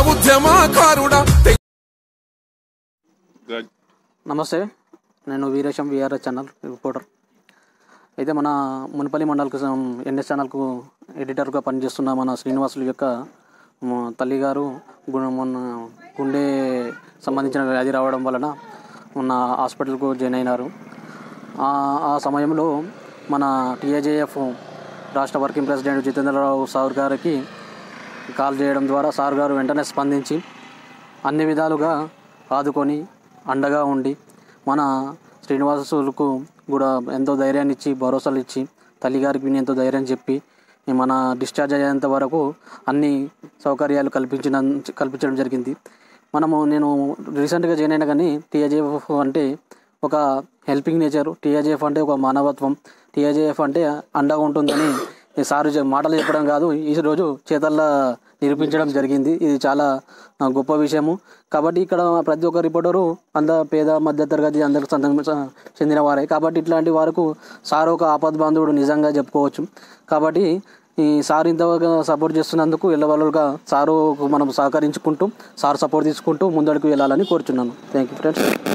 ఉద్యమకారుడా గ- నమస్తే నేను వీరేశం విఆర్ఎస్ ఛానల్ రిపోర్టర్ అయితే మన మున్పల్లి మండల్కు సం- ఎన్ఎస్ ఛానల్కు ఎడిటర్గా పనిచేస్తున్న మన శ్రీనివాసులు యొక్క మ- తల్లిగారు గు- మొన్న గుండె సంబంధించిన వ్యాధి రావడం వలన మొన్న హాస్పిటల్కు జాయిన్ అయినారు ఆ ఆ సమయంలో మన టీఏజేఎఫ్ రాష్ట్ర వర్కింగ్ ప్రెసిడెంట్ జితేంద్రరావు సార్ గారికి కాల్ చేయడం ద్వారా సార్ గారు వెంటనే స్పందించి అన్ని విధాలుగా ఆదుకొని అండగా ఉండి మన శ్రీనివాసులకు కూడా ఎంతో ధైర్యాన్ని ఇచ్చి భరోసాలు ఇచ్చి తల్లిగారికి ఎంతో ధైర్యం చెప్పి మన డిశ్చార్జ్ అయ్యేంత వరకు అన్ని సౌకర్యాలు కల్పించిన కల్పించడం జరిగింది మనము నేను రీసెంట్గా జాయిన్ అయినా కానీ టీఏజేఎఫ్ అంటే ఒక హెల్పింగ్ నేచర్ టీఏజేఎఫ్ అంటే ఒక మానవత్వం టీఏజేఎఫ్ అంటే అండగా ఉంటుందని ఈ సారు చె- మాటలు చెప్పడం కాదు ఈ రోజు చేతల్లో నిరూపించడం జరిగింది ఇది చాలా ఆ, గొప్ప విషయము కాబట్టి ఇక్కడ ప్రతి ఒక్క రిపోర్టరు అంత పేద మధ్య తరగతి అందరికి సంత- చెందిన వారే కాబట్టి ఇట్లాంటి వారికి సార్ ఒక ఆపద్ బాంధవుడు నిజంగా చెప్పుకోవచ్చు కాబట్టి ఈ సార్ ఇంతగా సపోర్ట్ చేస్తున్నందుకు ఎల్లవల్లుగా సారు మనం సహకరించుకుంటూ సార్ సపోర్ట్ తీసుకుంటూ ముందడుగు వెళ్ళాలని కోరుచున్నాను థ్యాంక్ యూ ఫ్రెండ్స్